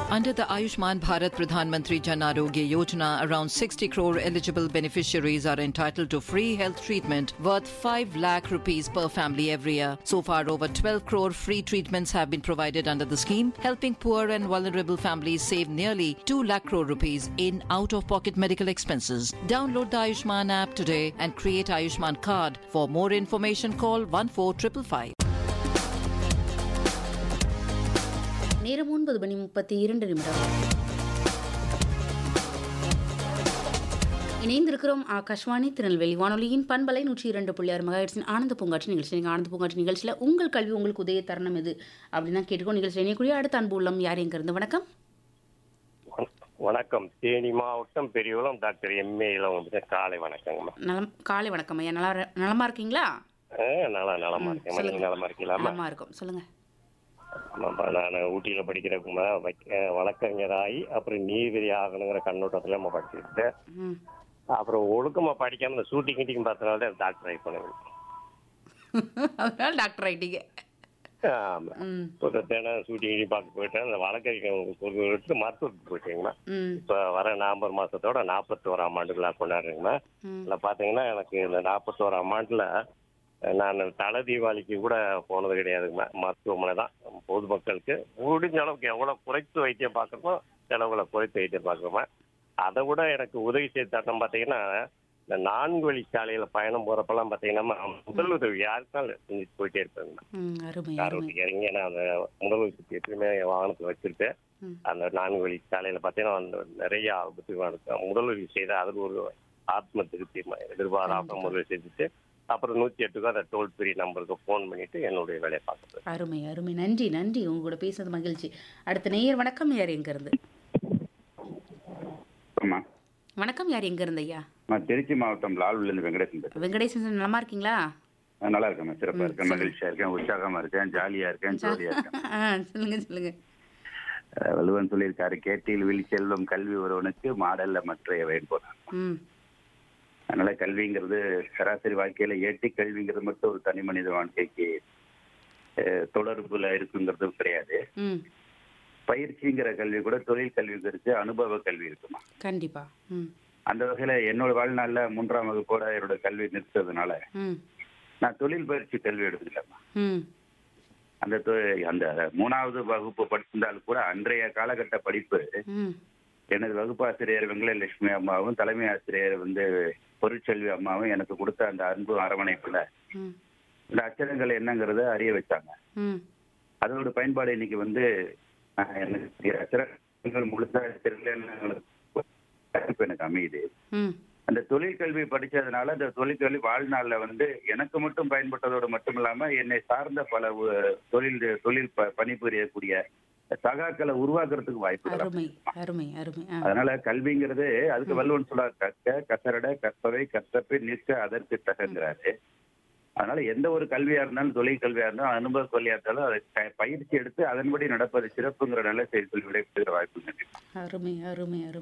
Under the Ayushman Bharat Pradhan Mantri Jan Arogya Yojana, around 60 crore eligible beneficiaries are entitled to free health treatment worth 5 lakh rupees per family every year. So far, over 12 crore free treatments have been provided under the scheme, helping poor and vulnerable families save nearly 2 lakh crore rupees in out-of-pocket medical expenses. Download the Ayushman app today and create Ayushman card. For more information, call 14555. நேரம் ஒன்பது மணி முப்பத்தி இரண்டு நிமிடம் இணைந்திருக்கிறோம் ஆகாஷ்வாணி திருநெல்வேலி வானொலியின் பண்பலை நூற்றி இரண்டு புள்ளி ஆறு மகாயிரத்தின் ஆனந்த பூங்காட்சி நிகழ்ச்சி நீங்கள் ஆனந்த பூங்காட்சி நிகழ்ச்சியில் உங்கள் கல்வி உங்களுக்கு உதய தருணம் எது அப்படின்னு தான் கேட்டுக்கோ நிகழ்ச்சி இணையக்கூடிய அடுத்த அன்பு உள்ளம் யார் எங்க இருந்து வணக்கம் வணக்கம் தேனி மாவட்டம் பெரியகுளம் டாக்டர் எம்ஏ இளவங்க காலை வணக்கங்கம்மா நலம் காலை வணக்கம் ஐயா நல்லா நலமா இருக்கீங்களா ஆ, நல்லா நலமா இருக்கேன் நீங்க நலமா இருக்கீங்களாம்மா நலமா இருக்கும் சொல்லுங்க ஆமாம்மா நான் ஊட்டியில படிக்கிறப்பமா வழக்கறிஞராகி அப்புறம் நீதிபதி ஆகணுங்கிற கண்ணோட்டத்துல நம்ம படிச்சுக்கிட்டு ம் அப்புறம் ஒழுக்கமா படிக்காம இந்த ஷூட்டிங் கிட்டிங் பார்த்தனால தான் டாக்டர் ஆகி பண்ணுவேன் அதனால டாக்டர் ஆயிட்டீங்க ஆமா ம் இப்போ தினம் ஷூட்டிங் கிட்டிங் பார்க்க போயிட்டேன் அந்த வழக்கறிஞர் ஒரு எடுத்து மருத்துவத்துக்கு போயிட்டேங்கம்மா ம் இப்போ வர நவம்பர் மாசத்தோட நாற்பத்தோராம் ஆண்டு விழா கொண்டாடுறேங்கம்மா ம் இதில் பார்த்தீங்கன்னா எனக்கு இந்த நாற்பத்தோராம் ஆண்டில் நான் தலை தீபாவளிக்கு கூட போனது கிடையாதுங்கம்மா மருத்துவமனை தான் பொதுமக்களுக்கு முடிஞ்ச அளவுக்கு எவ்வளோ குறைத்து வைத்தியம் பார்க்கணுமோ செலவுகளை குறைத்து வைத்தியம் பார்க்கணுமா அதை விட எனக்கு உதவி செய்து தரணும் பார்த்தீங்கன்னா இந்த நான்கு வழி சாலையில் பயணம் போகிறப்பெல்லாம் பார்த்தீங்கன்னா முதல் உதவி யாருக்காலும் செஞ்சுட்டு போயிட்டே இருப்பேங்கம்மா ம் அருமை கார் அருமை ஓட்டி இறங்கி நான் அந்த முதல் உதவி எப்பயுமே என் வாகனத்தில் வச்சுருக்கேன் ம் அந்த நான்கு வழி சாலையில் பார்த்தீங்கன்னா அந்த நிறைய ஆபத்து நடக்கும் முதல் உதவி செய்த அது ஒரு ஆத்ம திருப்தி எதிர்பாராம முதல் செஞ்சுட்டு அப்புறம் நூற்றி எட்டுக்கு அந்த டோல் ஃப்ரீ நம்பருக்கு ஃபோன் பண்ணிட்டு என்னுடைய வேலையை பார்க்குறது அருமை அருமை நன்றி நன்றி உங்க கூட பேசுறது மகிழ்ச்சி அடுத்த நேயர் வணக்கம் யார் எங்க இருந்து ஆமா வணக்கம் யார் எங்க இருந்து ஐயா நான் திருச்சி மாவட்டம் லால்விலேருந்து வெங்கடேசன் பேசுறேன் வெங்கடேசன் சார் நலமா இருக்கீங்களா நான் நல்லா இருக்கேன் சிறப்பா இருக்கேன் மகிழ்ச்சியா இருக்கேன் உற்சாகமா இருக்கேன் ஜாலியா இருக்கேன் ஜோலியா இருக்கேன் ஆ சொல்லுங்க சொல்லுங்க அஹ் வள்ளுவன் சொல்லியிருக்காரு கேட்டில் விழி செல்வம் கல்வி ஒருவனுக்கு மாடல்ல மற்றைய வேண்போம் ம் அதனால கல்விங்கிறது சராசரி வாழ்க்கையில ஏட்டி கல்விங்கிறது மட்டும் ஒரு தனி மனித வாழ்க்கைக்கு அஹ், தொடர்புல இருக்குங்கிறது கிடையாது ம் பயிற்சிங்கிற கல்வி கூட தொழில் கல்வி இருக்கு அனுபவ கல்வி இருக்குமா கண்டிப்பா ம் அந்த வகையில என்னோட வாழ்நாள்ல மூன்றாம் வகுப்போட என்னோட கல்வி நிறுத்ததுனால ம் நான் தொழில் பயிற்சி கல்வி எடுத்துக்கலாமா ம் அந்த தொ- அந்த மூணாவது வகுப்பு படிச்சிருந்தாலும் கூட அன்றைய காலகட்ட படிப்பு ம் எனது வகுப்பாசிரியர் வெங்கடலட்சுமி அம்மாவும் தலைமை ஆசிரியர் வந்து பொருட்செல்வி அம்மாவும் எனக்கு கொடுத்த அந்த அன்பு அரவணைப்புல ம் இந்த அச்சரங்கள் என்னங்கிறத அறிய வச்சாங்க ம் அதோட பயன்பாடு இன்னைக்கு வந்து ஆஹ், எனக்கு அச்சரங்கள் முழுசா தெரியல எனக்கு அமையுது ம் அந்த தொழிற்கல்வி படிச்சதுனால அந்த தொழிற்கல்வி வாழ்நாள்ல வந்து எனக்கு மட்டும் பயன்பட்டதோடு மட்டும் இல்லாம என்னை சார்ந்த பல உ- தொழில் தொழில் ப- பணிபுரியக்கூடிய சகாக்களை உருவாக்குறதுக்கு வாய்ப்புகள் அருமை அருமை அருமை ஆ அதனால கல்விங்கிறது அதுக்கு வள்ளுவன் சொல்றார் கற்க கசரட கற்பவை கற்றப்பை நிற்க அதற்கு தகங்கிறாரு அதனால எந்த ஒரு கல்வியா இருந்தாலும் தொழில் கல்வியா இருந்தாலும் அனுபவ கல்வியா இருந்தாலும் அதை க- பயிற்சி எடுத்து அதன்படி நடப்பது சிறப்புங்கிற நல்ல செய்தி சொல்லி விடைபெறுகிற வாய்ப்பு நன்றி அருமை அருமை அருமை